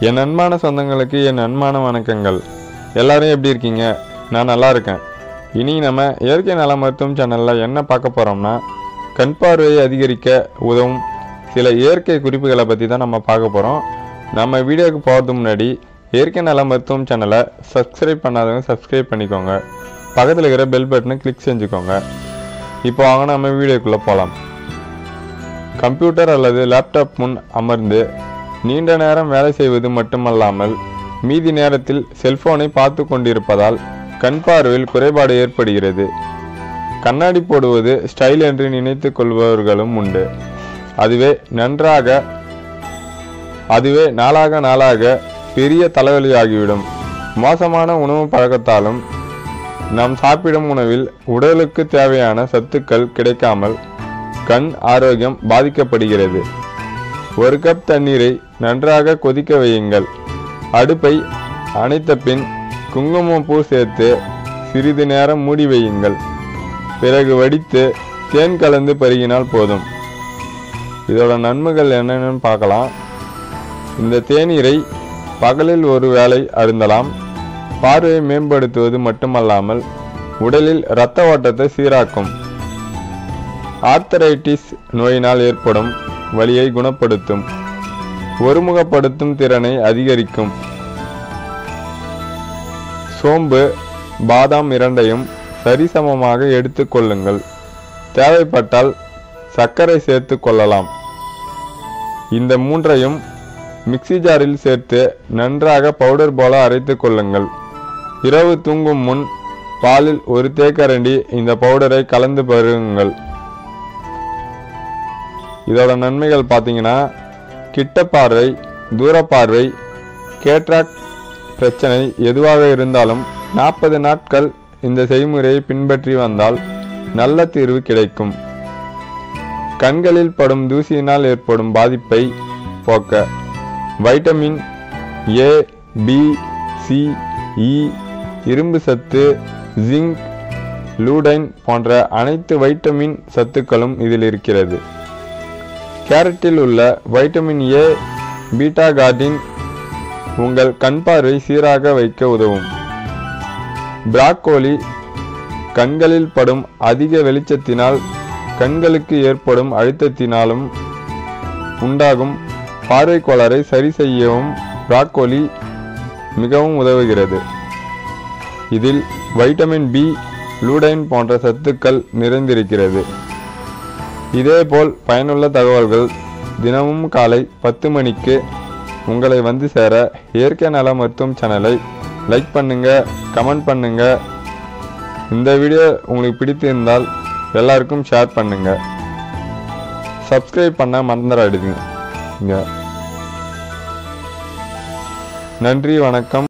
என் அன்பான சொந்தங்களுக்கு என் அன்பான வணக்கங்கள் எல்லாரும் எப்படி இருக்கீங்க நான் நல்லா இருக்கேன் இனி நம்ம இயற்கை நல மருத்துவம் சேனலில் என்ன பார்க்க போகிறோம்னா கண் பார்வையை அதிகரிக்க உதவும் சில இயற்கை குறிப்புகளை பற்றி தான் நம்ம பார்க்க போகிறோம் நம்ம வீடியோக்கு போகிறதுக்கு முன்னாடி இயற்கை நல மருத்துவம் சேனலை சப்ஸ்கிரைப் பண்ணாதவங்க சப்ஸ்கிரைப் பண்ணிக்கோங்க பக்கத்தில் இருக்கிற பெல் பட்டனை கிளிக் செஞ்சுக்கோங்க இப்போ வாங்க நம்ம வீடியோக்குள்ளே போகலாம் கம்ப்யூட்டர் அல்லது லேப்டாப் முன் அமர்ந்து நீண்ட நேரம் வேலை செய்வது மட்டுமல்லாமல் மீதி நேரத்தில் செல்போனை பார்த்து கொண்டிருப்பதால் கண் பார்வையில் குறைபாடு ஏற்படுகிறது கண்ணாடி போடுவது ஸ்டைல் என்று நினைத்து கொள்பவர்களும் உண்டு அதுவே நன்றாக அதுவே நாளாக நாளாக பெரிய தலைவலியாகிவிடும் மோசமான உணவு பழக்கத்தாலும் நாம் சாப்பிடும் உணவில் உடலுக்கு தேவையான சத்துக்கள் கிடைக்காமல் கண் ஆரோக்கியம் பாதிக்கப்படுகிறது ஒரு கப் தண்ணீரை நன்றாக கொதிக்க வையுங்கள் அடுப்பை அணைத்த பின் குங்குமப்பூ சேர்த்து சிறிது நேரம் மூடி வையுங்கள் பிறகு வடித்து தேன் கலந்து பருகினால் போதும் இதோட நன்மைகள் என்னென்னு பார்க்கலாம் இந்த தேநீரை பகலில் ஒரு வேளை அருந்தலாம் பார்வையை மேம்படுத்துவது மட்டுமல்லாமல் உடலில் இரத்த ஓட்டத்தை சீராக்கும் ஆர்த்தரைட்டிஸ் நோயினால் ஏற்படும் வலியை குணப்படுத்தும் ஒருமுகப்படுத்தும் திறனை அதிகரிக்கும் சோம்பு பாதாம் இரண்டையும் சரிசமமாக எடுத்துக்கொள்ளுங்கள் தேவைப்பட்டால் சர்க்கரை சேர்த்து கொள்ளலாம் இந்த மூன்றையும் மிக்ஸி ஜாரில் சேர்த்து நன்றாக பவுடர் போல அரைத்து கொள்ளுங்கள் இரவு தூங்கும் முன் பாலில் ஒரு தேக்கரண்டி இந்த பவுடரை கலந்து பருகுங்கள் இதோட நன்மைகள் பார்த்தீங்கன்னா கிட்ட பார்வை தூர பார்வை கேட்ராக்ட் பிரச்சனை எதுவாக இருந்தாலும் நாற்பது நாட்கள் இந்த செய்முறையை பின்பற்றி வந்தால் நல்ல தீர்வு கிடைக்கும் கண்களில் படும் தூசியினால் ஏற்படும் பாதிப்பை போக்க vitamin A B C E இரும்பு சத்து ஜிங்க் லூடைன் போன்ற அனைத்து வைட்டமின் சத்துக்களும் இதில் இருக்கிறது கேரட்டில் உள்ள வைட்டமின் ஏ பீட்டா கார்டின் உங்கள் கண் பார்வை சீராக வைக்க உதவும் பிராக்கோலி கண்களில் படும் அதிக வெளிச்சத்தினால் கண்களுக்கு ஏற்படும் அழுத்தத்தினாலும் உண்டாகும் பார்வை கோளாறை சரி செய்யவும் பிராக்கோலி மிகவும் உதவுகிறது இதில் வைட்டமின் பி லூடைன் போன்ற சத்துக்கள் நிறைந்திருக்கிறது இதேபோல் பயனுள்ள தகவல்கள் தினமும் காலை பத்து மணிக்கு உங்களை வந்து சேர இயற்கை நல மருத்துவம் சேனலை லைக் பண்ணுங்க கமெண்ட் பண்ணுங்க இந்த வீடியோ உங்களுக்கு பிடித்திருந்தால் எல்லாருக்கும் ஷேர் பண்ணுங்க சப்ஸ்கிரைப் பண்ண மறந்துடாதீங்க நன்றி வணக்கம்